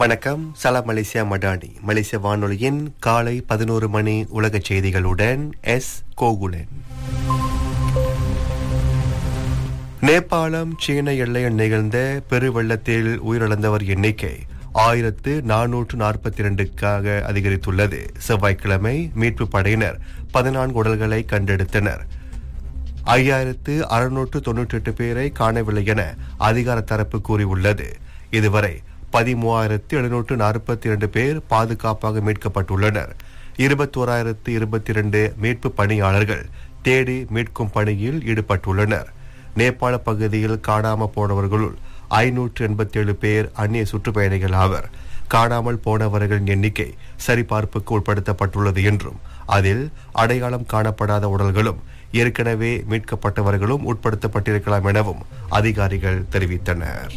வணக்கம் சலாம் மலேசியா மடானி மலேசிய வானொலியின் காலை பதினோரு மணி உலகச் செய்திகளுடன் எஸ் கோகுலன் நேபாளம் சீன எல்லையில் நிகழ்ந்த பெருவெள்ளத்தில் உயிரிழந்தவர் எண்ணிக்கை ஆயிரத்து நானூற்று நாற்பத்தி இரண்டுக்காக அதிகரித்துள்ளது செவ்வாய்க்கிழமை மீட்பு படையினர் பதினான்கு உடல்களை கண்டெடுத்தனர் ஐயாயிரத்து அறுநூற்று தொன்னூற்றி எட்டு பேரை காணவில்லை என அதிகார தரப்பு கூறியுள்ளது இதுவரை பதிமூவாயிரத்து எழுநூற்று நாற்பத்தி இரண்டு பேர் பாதுகாப்பாக மீட்கப்பட்டுள்ளனர் இருபத்தோராயிரத்து இருபத்தி இரண்டு மீட்பு பணியாளர்கள் தேடி மீட்கும் பணியில் ஈடுபட்டுள்ளனர் நேபாள பகுதியில் காணாம போனவர்களுள் ஐநூற்று எண்பத்தி ஏழு பேர் அந்நிய சுற்றுப்பயணிகள் ஆவர் காணாமல் போனவர்களின் எண்ணிக்கை சரிபார்ப்புக்கு உட்படுத்தப்பட்டுள்ளது என்றும் அதில் அடையாளம் காணப்படாத உடல்களும் ஏற்கனவே மீட்கப்பட்டவர்களும் உட்படுத்தப்பட்டிருக்கலாம் எனவும் அதிகாரிகள் தெரிவித்தனர்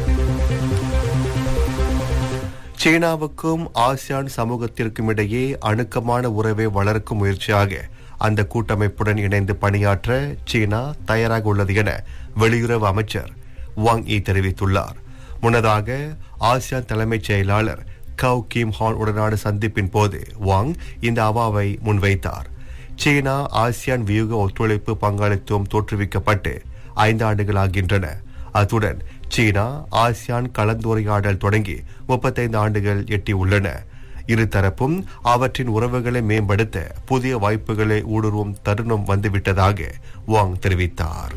சீனாவுக்கும் ஆசியான் சமூகத்திற்கும் இடையே அணுக்கமான உறவை வளர்க்கும் முயற்சியாக அந்த கூட்டமைப்புடன் இணைந்து பணியாற்ற சீனா தயாராக உள்ளது என வெளியுறவு அமைச்சர் வாங் இ தெரிவித்துள்ளார் முன்னதாக ஆசியான் தலைமைச் செயலாளர் கவ் கிம் ஹான் உடனான சந்திப்பின் போது வாங் இந்த அவாவை முன்வைத்தார் சீனா ஆசியான் வியூக ஒத்துழைப்பு பங்காளித்துவம் தோற்றுவிக்கப்பட்டு ஐந்து ஆண்டுகள் ஆகின்றன அத்துடன் சீனா ஆசியான் கலந்துரையாடல் தொடங்கி முப்பத்தைந்து ஆண்டுகள் எட்டியுள்ளன இருதரப்பும் அவற்றின் உறவுகளை மேம்படுத்த புதிய வாய்ப்புகளை ஊடுருவும் தருணம் வந்துவிட்டதாக வாங் தெரிவித்தார்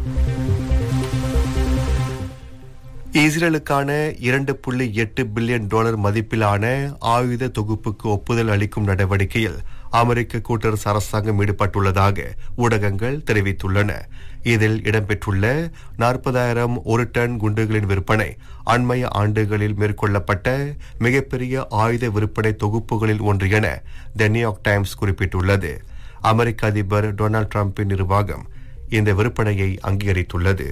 இஸ்ரேலுக்கான இரண்டு புள்ளி எட்டு பில்லியன் டாலர் மதிப்பிலான ஆயுத தொகுப்புக்கு ஒப்புதல் அளிக்கும் நடவடிக்கையில் அமெரிக்க கூட்டரசு அரசாங்கம் ஈடுபட்டுள்ளதாக ஊடகங்கள் தெரிவித்துள்ளன இதில் இடம்பெற்றுள்ள நாற்பதாயிரம் ஒரு டன் குண்டுகளின் விற்பனை அண்மைய ஆண்டுகளில் மேற்கொள்ளப்பட்ட மிகப்பெரிய ஆயுத விற்பனை தொகுப்புகளில் ஒன்று என த நியூயார்க் டைம்ஸ் குறிப்பிட்டுள்ளது அமெரிக்க அதிபர் டொனால்டு டிரம்பின் நிர்வாகம் இந்த விற்பனையை அங்கீகரித்துள்ளது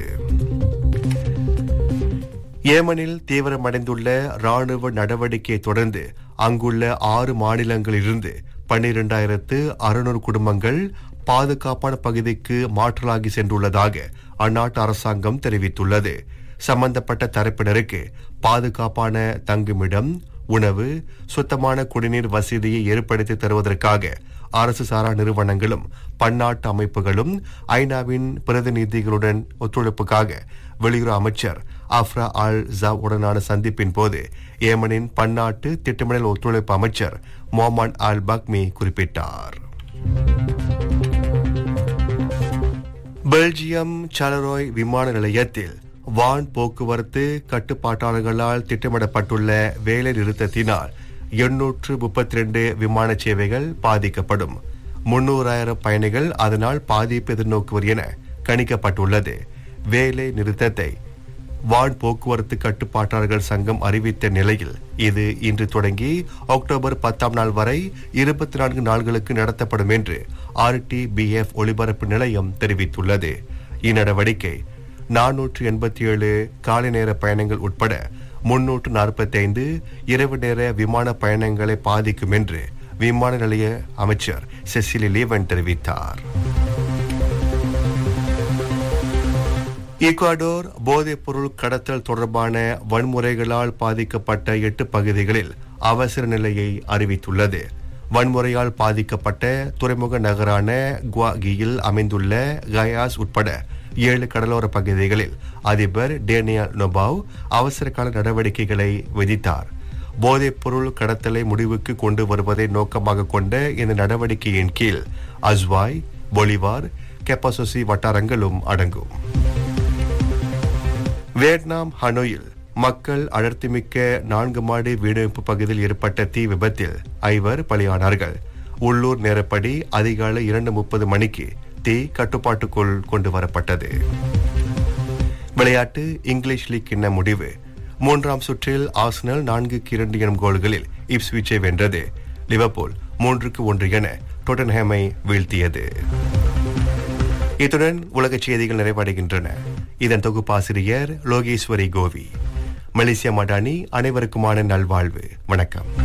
ஏமனில் தீவிரமடைந்துள்ள ராணுவ நடவடிக்கையை தொடர்ந்து அங்குள்ள ஆறு மாநிலங்களிலிருந்து பன்னிரண்டாயிரத்து அறுநூறு குடும்பங்கள் பாதுகாப்பான பகுதிக்கு மாற்றலாகி சென்றுள்ளதாக அந்நாட்டு அரசாங்கம் தெரிவித்துள்ளது சம்பந்தப்பட்ட தரப்பினருக்கு பாதுகாப்பான தங்குமிடம் உணவு சுத்தமான குடிநீர் வசதியை ஏற்படுத்தி தருவதற்காக அரசு சாரா நிறுவனங்களும் பன்னாட்டு அமைப்புகளும் ஐநாவின் பிரதிநிதிகளுடன் ஒத்துழைப்புக்காக வெளியுறவு அமைச்சர் அஃப்ரா அல் ஜாவ் உடனான சந்திப்பின் போது ஏமனின் பன்னாட்டு திட்டமிடல் ஒத்துழைப்பு அமைச்சர் மொஹமன் அல் பக்மி குறிப்பிட்டார் பெல்ஜியம் சலரோய் விமான நிலையத்தில் வான் போக்குவரத்து கட்டுப்பாட்டாளர்களால் திட்டமிடப்பட்டுள்ள வேலை நிறுத்தத்தினால் எண்ணூற்று முப்பத்தி ரெண்டு விமான சேவைகள் பாதிக்கப்படும் முன்னூறாயிரம் பயணிகள் அதனால் பாதிப்பு எதிர்நோக்குவர் என கணிக்கப்பட்டுள்ளது வேலை நிறுத்தத்தை வான் போக்குவரத்து கட்டுப்பாட்டாளர்கள் சங்கம் அறிவித்த நிலையில் இது இன்று தொடங்கி அக்டோபர் பத்தாம் நாள் வரை இருபத்தி நான்கு நாள்களுக்கு நடத்தப்படும் என்று ஆர்டிபிஎஃப் ஒலிபரப்பு நிலையம் தெரிவித்துள்ளது இந்நடவடிக்கை நானூற்று எண்பத்தி ஏழு காலை நேர பயணங்கள் உட்பட முன்னூற்று நாற்பத்தி ஐந்து இரவு நேர விமான பயணங்களை பாதிக்கும் என்று விமான நிலைய அமைச்சர் செசிலி லீவன் தெரிவித்தார் ஈக்வாடோர் போதைப் பொருள் கடத்தல் தொடர்பான வன்முறைகளால் பாதிக்கப்பட்ட எட்டு பகுதிகளில் அவசர நிலையை அறிவித்துள்ளது வன்முறையால் பாதிக்கப்பட்ட துறைமுக நகரான குவாகியில் அமைந்துள்ள கயாஸ் உட்பட ஏழு கடலோர பகுதிகளில் அதிபர் டேனியல் நொபாவ் அவசர கால நடவடிக்கைகளை விதித்தார் போதைப் பொருள் கடத்தலை முடிவுக்கு கொண்டு வருவதை நோக்கமாக கொண்ட இந்த நடவடிக்கையின் கீழ் அஸ்வாய் பொலிவார் கெப்பாசோசி வட்டாரங்களும் அடங்கும் வியட்நாம் ஹனோயில் மக்கள் அடர்த்திமிக்க நான்கு மாடி வீடமைப்பு பகுதியில் ஏற்பட்ட தீ விபத்தில் ஐவர் பலியானார்கள் உள்ளூர் நேரப்படி அதிகாலை இரண்டு முப்பது மணிக்கு தீ கட்டுப்பாட்டுக்குள் கொண்டு வரப்பட்டது விளையாட்டு இங்கிலீஷ் லீக் கிண்ண முடிவு மூன்றாம் சுற்றில் ஆஸ்னல் நான்குக்கு இரண்டு எனும் கோல்களில் இப்ஸ்விச்சை வென்றது லிவர்பூல் மூன்றுக்கு ஒன்று என டொட்டன்ஹேமை வீழ்த்தியது இத்துடன் உலக செய்திகள் நிறைவடைகின்றன இதன் தொகுப்பாசிரியர் லோகேஸ்வரி கோவி மலேசியா மடானி அனைவருக்குமான நல்வாழ்வு வணக்கம்